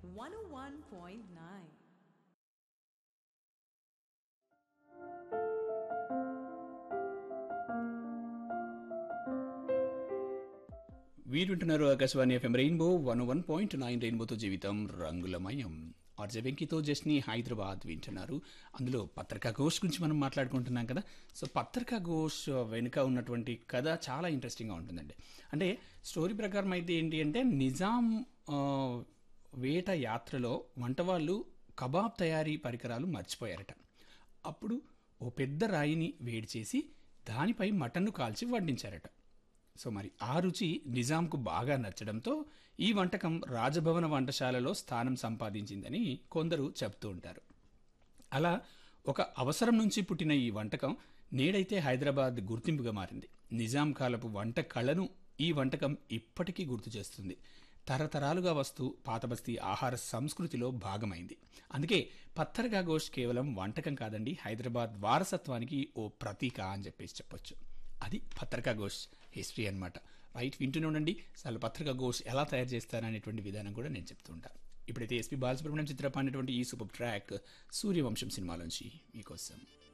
101.9. మీరు వింటున్నారు Akashvani FM rainbow one one point nine రెయిన్బోతో జీవితం రంగులమయం ఆర్జే వెంకితో జస్ని హైదరాబాద్ వింటున్నారు అందులో పత్రికా ఘోష్ గురించి మనం మాట్లాడుకుంటున్నాం కదా సో పత్రికా ఘోష్ వెనుక ఉన్నటువంటి కథ చాలా ఇంట్రెస్టింగ్గా ఉంటుందండి అంటే స్టోరీ ప్రకారం అయితే ఏంటి అంటే నిజాం ఆ, వేట యాత్రలో వంటవాళ్ళు కబాబ్ తయారీ పరికరాలు మర్చిపోయారట అప్పుడు ఓ పెద్ద రాయిని వేడి చేసి దానిపై మటన్ను కాల్చి వడ్డించారట సో మరి ఆ రుచి నిజాంకు బాగా నచ్చడంతో ఈ వంటకం రాజభవన వంటశాలలో స్థానం సంపాదించిందని కొందరు చెప్తూ ఉంటారు అలా ఒక అవసరం నుంచి పుట్టిన ఈ వంటకం నేడైతే హైదరాబాద్ గుర్తింపుగా మారింది నిజాం కాలపు వంట కళను ఈ వంటకం ఇప్పటికీ గుర్తు చేస్తుంది తరతరాలుగా వస్తూ పాతబస్తీ ఆహార సంస్కృతిలో భాగమైంది అందుకే పత్తర్గా గోష్ కేవలం వంటకం కాదండి హైదరాబాద్ వారసత్వానికి ఓ ప్రతీక అని చెప్పేసి చెప్పొచ్చు అది పత్రికా ఘోష్ హిస్టరీ అన్నమాట రైట్ వింటూనే ఉండండి అసలు పత్రికా ఘోష్ ఎలా తయారు చేస్తారనేటువంటి విధానం కూడా నేను చెప్తూ ఉంటాను ఇప్పుడైతే ఎస్పీ బాలసుబ్రహ్మణ్యం చిత్రపాడినటువంటి ఈ సూపర్ ట్రాక్ సూర్యవంశం సినిమాలోంచి మీకోసం